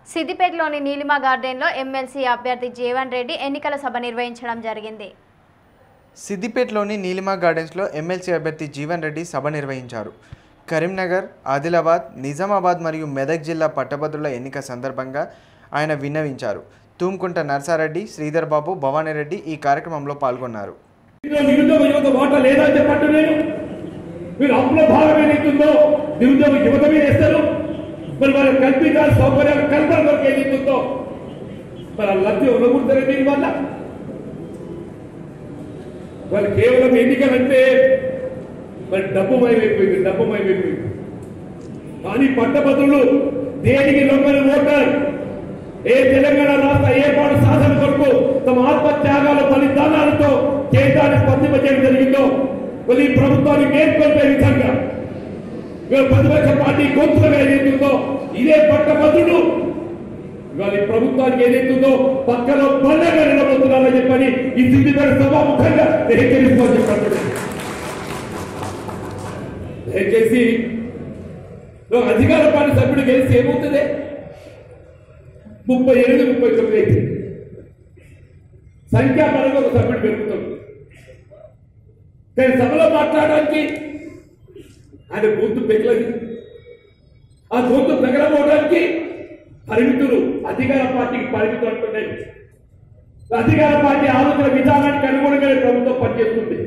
సిద్దిపేటలోని నీలిమ గార్డెన్లో ఎమ్మెల్సీ అభ్యర్థి జీవన్ రెడ్డి ఎన్నికల సభ నిర్వహించడం జరిగింది సిద్దిపేటలోని నీలిమా గార్డెన్స్లో ఎమ్మెల్సీ అభ్యర్థి జీవన్ రెడ్డి సభ నిర్వహించారు కరీంనగర్ ఆదిలాబాద్ నిజామాబాద్ మరియు మెదక్ జిల్లా పట్టభద్రుల ఎన్నిక సందర్భంగా ఆయన విన్నవించారు తూమ్కుంట నర్సారెడ్డి శ్రీధర్ బాబు భవానీరెడ్డి ఈ కార్యక్రమంలో పాల్గొన్నారు ఇందులో నిరుద్యోగ యువత వాటా లేదా అని చెప్పండి నేను మీరు అప్పుల భారం ఏదైతుందో నిరుద్యోగ యువత మీద వేస్తారు మరి వాళ్ళ కల్పితాలు సౌకర్యాలు కల్పన వరకు ఏదైతుందో మరి ఆ లబ్ధి ఉండకూడదు దీని వల్ల వాళ్ళు కేవలం ఎన్నికలంటే మరి డబ్బు మయమైపోయింది డబ్బు మయమైపోయింది కానీ పట్టభద్రులు దేనికి లొంగని ఓటర్ ఏ తెలంగాణ రాష్ట్ర ఏర్పాటు సాధన కొరకు తమ ఆత్మత్యాగాల బలిదానాలతో కేంద్రాన్ని స్పందింపజేయడం జరిగిందో మరి ఈ ప్రభుత్వాన్ని నేర్కొల్పే విధంగా ఇవాళ ప్రతిపక్ష పార్టీ గొంతులుగా ఏదైతుందో ఇదే పట్టభద్రుడు ఇవాళ ఈ ప్రభుత్వానికి ఏదైతుందో పక్కలో బండగా నిలబడుతున్నారని చెప్పని ఈ సిద్ధిపేట సభాముఖంగా హెచ్చరిస్తూ చెప్పండి దయచేసి నువ్వు అధికార పార్టీ సభ్యుడు గెలిచి ఏమవుతుంది ముప్పై ఎనిమిది ముప్పై తొమ్మిది అయితే సంఖ్యాపరంగా ఒక సభ్యుడు పెరుగుతుంది కానీ సభలో మాట్లాడడానికి ఆయన గొంతు పెగలది ఆ గొంతు పెగలబోవడానికి పరిమితులు అధికార పార్టీకి పరిమితులు అంటున్నాయి అధికార పార్టీ ఆలోచన విధానానికి అనుగుణంగానే ప్రభుత్వం పనిచేస్తుంది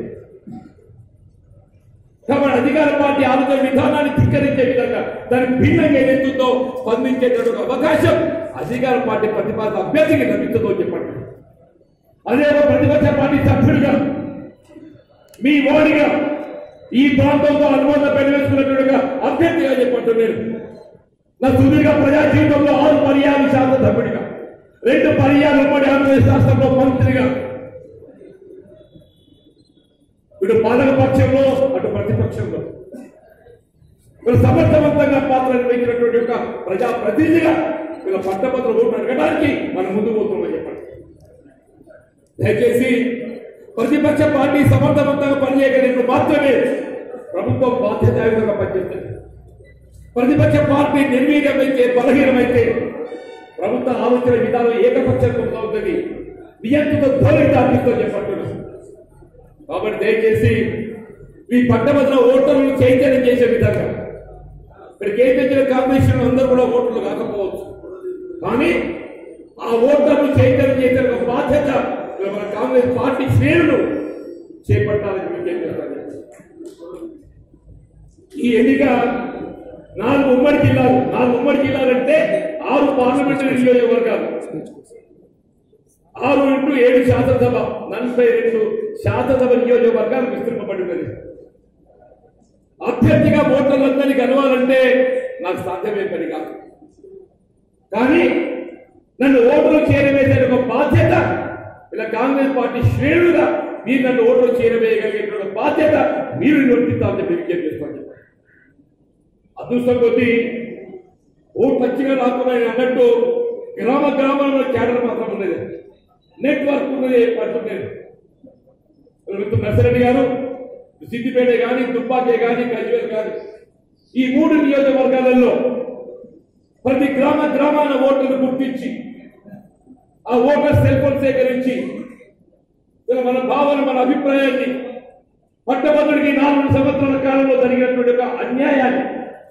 కాబట్టి అధికార పార్టీ ఆలోచన విధానాన్ని ధిక్కరించే విధంగా దానికి భిన్నంగా ఏదైతుందో స్పందించేటటువంటి అవకాశం అధికార పార్టీ ప్రతిపాదన అభ్యర్థికి లభిస్తుందో చెప్పండి అదే ఒక ప్రతిపక్ష పార్టీ సభ్యుడిగా మీ ఓడిగా ఈ ప్రాంతంతో అనుబంధం పెనవేసుకున్నట్టుగా అభ్యర్థిగా చెప్పంటున్నాను నా సుదీర్ఘ ప్రజా జీవితంలో ఆరు పర్యాలు శాసన సభ్యుడిగా రెండు పర్యాలు ఉమ్మడి ఆంధ్రప్రదేశ్ రాష్ట్రంలో మంత్రిగా ఇటు పాలక పక్షంలో అటు ప్రతిపక్షంలో వీళ్ళు సమర్థవంతంగా పాత్ర నిర్వహించినటువంటి ఒక ప్రజా ప్రతినిధిగా వీళ్ళ పట్టభద్ర ఓటు అడగడానికి మనం ముందు పోతున్నామని చెప్పండి దయచేసి ప్రతిపక్ష పార్టీ సమర్థవంతంగా పనిచేయగలిగినప్పుడు మాత్రమే ప్రభుత్వం బాధ్యతాయుతంగా పనిచేస్తుంది ప్రతిపక్ష పార్టీ నిర్వీర్యమైతే బలహీనమైతే ప్రభుత్వ ఆలోచన విధానం ఏకపక్షంగా ఉంటుంది నియంత్రిత ధోరణి దాటితో చెప్పంటున్నాం కాబట్టి దయచేసి ఈ పట్టభద్ర ఓటర్లను చైతన్యం చేసే విధంగా ఇక్కడ కేంద్ర కాంబినేషన్ అందరూ కూడా ఓటర్లు కాకపోవచ్చు కానీ ఆ ఓటర్లు చైతన్యం చేసే ఒక బాధ్యత ఇలా మన కాంగ్రెస్ పార్టీ శ్రేణులు చేపట్టాలని విజ్ఞప్తి చేస్తాను ఈ ఎన్నిక నాలుగు ఉమ్మడి జిల్లాలు నాలుగు ఉమ్మడి జిల్లాలంటే ఆరు పార్లమెంటరీ నియోజకవర్గాలు ఆరు ఇంటూ ఏడు శాసనసభ నలభై రెండు శాసనసభ నియోజకవర్గాలు విస్తరింపబడి ఉన్నది అభ్యర్థిగా ఓటర్లందరినీ కలవాలంటే నాకు సాధ్యమే పని కాదు కానీ నన్ను ఓటర్లు చేరవేసే ఒక బాధ్యత ఇలా కాంగ్రెస్ పార్టీ శ్రేణులుగా మీరు నన్ను ఓటర్లు చేరవేయగలిగే బాధ్యత మీరు నిర్వర్తిస్తామని చెప్పి విజ్ఞప్తి చేసుకోండి అదృష్టం కొద్దీ ఓటు పచ్చిగా రాకుండా నేను అన్నట్టు గ్రామ గ్రామంలో క్యాడర్ మాత్రం ఉన్నది నెట్వర్క్ ఉన్నది పడుతున్నది మిత్రుడు నర్సిరెడ్డి గారు సిద్దిపేట కానీ దుబ్బాకే కానీ గజ్వేల్ కానీ ఈ మూడు నియోజకవర్గాలలో ప్రతి గ్రామ గ్రామాల ఓటర్లు గుర్తించి ఆ ఓటర్ సెల్ ఫోన్ సేకరించి ఇలా మన భావన మన అభిప్రాయాన్ని పట్టభద్రుడికి నాలుగు సంవత్సరాల కాలంలో జరిగినటువంటి ఒక అన్యాయాన్ని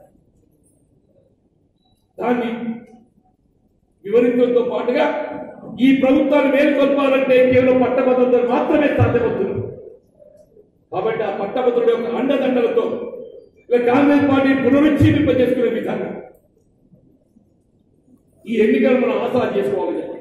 దాన్ని వివరించడంతో పాటుగా ఈ ప్రభుత్వాన్ని మేల్కొల్పాలంటే కేవలం పట్టభద్రులు మాత్రమే సాధ్యమవుతుంది కాబట్టి ఆ పట్టభద్రుల యొక్క అండదండలతో ఇలా కాంగ్రెస్ పార్టీ పునరుజ్జీవింపజేసుకునే విధంగా ఈ ఎన్నికలు మనం ఆసరా చేసుకోవాలని చెప్పండి